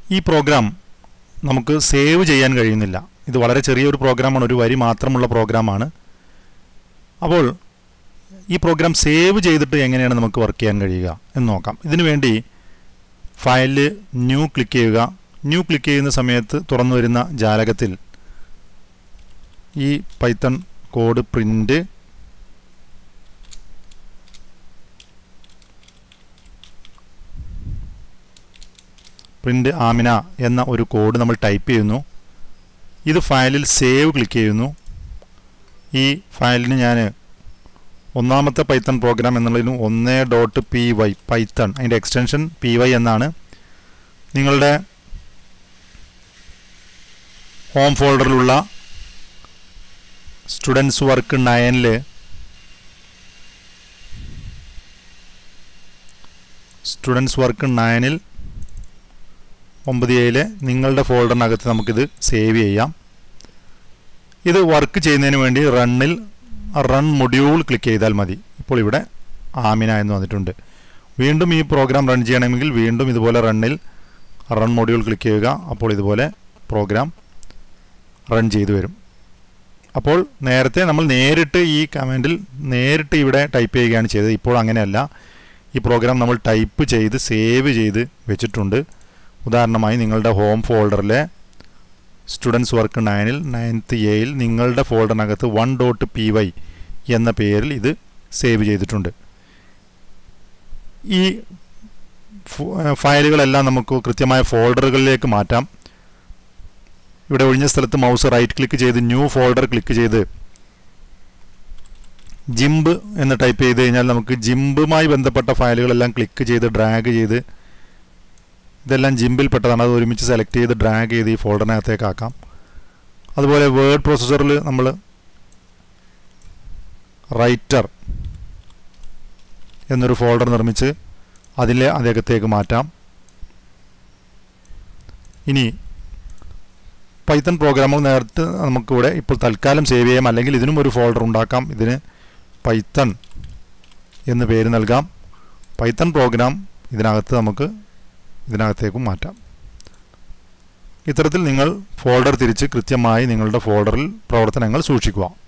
ഈ പ്രോഗ്രാം നമുക്ക് സേവ് ചെയ്യാൻ കഴിയുന്നില്ല ഇത് വളരെ ചെറിയൊരു പ്രോഗ്രാമാണ് ഒരു വരി മാത്രമുള്ള പ്രോഗ്രാമാണ് അപ്പോൾ ഈ പ്രോഗ്രാം സേവ് ചെയ്തിട്ട് എങ്ങനെയാണ് നമുക്ക് വർക്ക് ചെയ്യാൻ കഴിയുക എന്ന് നോക്കാം ഇതിനു വേണ്ടി ഫയലിൽ ന്യൂ ക്ലിക്ക് ചെയ്യുക ന്യൂ ക്ലിക്ക് ചെയ്യുന്ന സമയത്ത് തുറന്നു വരുന്ന ജാലകത്തിൽ ഈ Python code print print Amina എന്ന ഒരു കോഡ് നമ്മൾ ടൈപ്പ് ചെയ്യുന്നു ഇത് ഫയലിൽ സേവ് ക്ലിക്ക് ചെയ്യുന്നു ഈ ഫയലിന് ഞാൻ ഒന്നാമത്തെ പൈത്തൺ പ്രോഗ്രാം എന്നുള്ളതിലും ഒന്ന് ഡോട്ട് പി വൈ പൈത്തൺ അതിൻ്റെ എക്സ്റ്റൻഷൻ പി വൈ എന്നാണ് നിങ്ങളുടെ ഹോം ഫോൾഡറിലുള്ള സ്റ്റുഡൻസ് വർക്ക് നയനിൽ സ്റ്റുഡൻസ് വർക്ക് നയനിൽ ഒമ്പത് ഏഴില് നിങ്ങളുടെ ഫോൾഡറിനകത്ത് നമുക്കിത് സേവ് ചെയ്യാം ഇത് വർക്ക് ചെയ്യുന്നതിന് വേണ്ടി റണ്ണിൽ റൺ മൊഡ്യൂൾ ക്ലിക്ക് ചെയ്താൽ മതി ഇപ്പോൾ ഇവിടെ ആമിന എന്ന് വന്നിട്ടുണ്ട് വീണ്ടും ഈ പ്രോഗ്രാം റൺ ചെയ്യണമെങ്കിൽ വീണ്ടും ഇതുപോലെ റണ്ണിൽ റൺ മൊഡ്യൂൾ ക്ലിക്ക് ചെയ്യുക അപ്പോൾ ഇതുപോലെ പ്രോഗ്രാം റൺ ചെയ്തു വരും അപ്പോൾ നേരത്തെ നമ്മൾ നേരിട്ട് ഈ കമാൻഡിൽ നേരിട്ട് ഇവിടെ ടൈപ്പ് ചെയ്യുകയാണ് ചെയ്തത് ഇപ്പോൾ അങ്ങനെയല്ല ഈ പ്രോഗ്രാം നമ്മൾ ടൈപ്പ് ചെയ്ത് സേവ് ചെയ്ത് വെച്ചിട്ടുണ്ട് ഉദാഹരണമായി നിങ്ങളുടെ ഹോം ഫോൾഡറിലെ സ്റ്റുഡൻസ് വർക്ക് നയനിൽ നയൻത്ത് എയിൽ നിങ്ങളുടെ ഫോൾഡറിനകത്ത് വൺ ഡോട്ട് പി വൈ എന്ന പേരിൽ ഇത് സേവ് ചെയ്തിട്ടുണ്ട് ഈ ഫയലുകളെല്ലാം നമുക്ക് കൃത്യമായ ഫോൾഡറുകളിലേക്ക് മാറ്റാം ഇവിടെ ഒഴിഞ്ഞ സ്ഥലത്ത് മൗസ് റൈറ്റ് ക്ലിക്ക് ചെയ്ത് ന്യൂ ഫോൾഡർ ക്ലിക്ക് ചെയ്ത് ജിംബ് എന്ന് ടൈപ്പ് ചെയ്ത് കഴിഞ്ഞാൽ നമുക്ക് ജിംബുമായി ബന്ധപ്പെട്ട ഫയലുകളെല്ലാം ക്ലിക്ക് ചെയ്ത് ഡ്രാഗ് ചെയ്ത് ഇതെല്ലാം ജിംബിൽ പെട്ടതാണ് അത് ഒരുമിച്ച് സെലക്ട് ചെയ്ത് ഡ്രാഗ് ചെയ്ത് ഈ ഫോൾഡറിനകത്തേക്ക് ആക്കാം അതുപോലെ വേർഡ് പ്രോസസ്സറിൽ നമ്മൾ റൈറ്റർ എന്നൊരു ഫോൾഡർ നിർമ്മിച്ച് അതിലെ അതിനകത്തേക്ക് മാറ്റാം ഇനി പൈത്തൺ പ്രോഗ്രാമുകൾ നേരത്തെ നമുക്കിവിടെ ഇപ്പോൾ തൽക്കാലം സേവ് ചെയ്യാം അല്ലെങ്കിൽ ഇതിനും ഒരു ഫോൾഡർ ഉണ്ടാക്കാം ഇതിന് പൈത്തൺ എന്ന് പേര് നൽകാം പൈത്തൺ പ്രോഗ്രാം ഇതിനകത്ത് നമുക്ക് ഇതിനകത്തേക്കും മാറ്റാം ഇത്തരത്തിൽ നിങ്ങൾ ഫോൾഡർ തിരിച്ച് കൃത്യമായി നിങ്ങളുടെ ഫോൾഡറിൽ പ്രവർത്തനങ്ങൾ സൂക്ഷിക്കുക